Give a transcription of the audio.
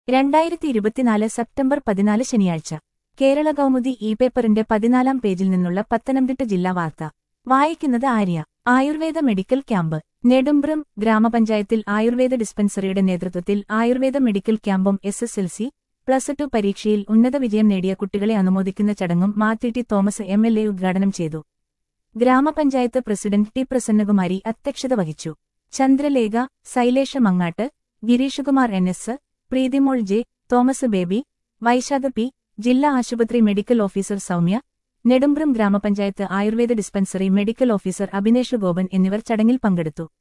രണ്ടായിരത്തി ഇരുപത്തിനാല് സെപ്റ്റംബർ പതിനാല് ശനിയാഴ്ച കേരള കൗമുദി ഇ പേപ്പറിന്റെ പതിനാലാം പേജിൽ നിന്നുള്ള പത്തനംതിട്ട ജില്ലാ വാർത്ത വായിക്കുന്നത് ആര്യ ആയുർവേദ മെഡിക്കൽ ക്യാമ്പ് നെടുമ്പ്രം ഗ്രാമപഞ്ചായത്തിൽ ആയുർവേദ ഡിസ്പെൻസറിയുടെ നേതൃത്വത്തിൽ ആയുർവേദ മെഡിക്കൽ ക്യാമ്പും S S L C plus two പരീക്ഷയിൽ ഉന്നത വിജയം നേടിയ കുട്ടികളെ അനുമോദിക്കുന്ന ചടങ്ങും Mathew T Thomas M L A ഉദ്ഘാടനം ചെയ്തു ഗ്രാമപഞ്ചായത്ത് പ്രസിഡന്റ് ടി പ്രസന്നകുമാരി അധ്യക്ഷത വഹിച്ചു Chandralekha Sailesha Mangattu Gireeshkumar N S Preethimol J Thomas Baby Vaishakha P ജില്ലാ ആശുപത്രി മെഡിക്കൽ ഓഫീസർ സൗമ്യ നെടുമ്പ്രം ഗ്രാമപഞ്ചായത്ത് ayurveda dispensary medical officer Abhinesh Gopan എന്നിവർ ചടങ്ങിൽ പങ്കെടുത്തു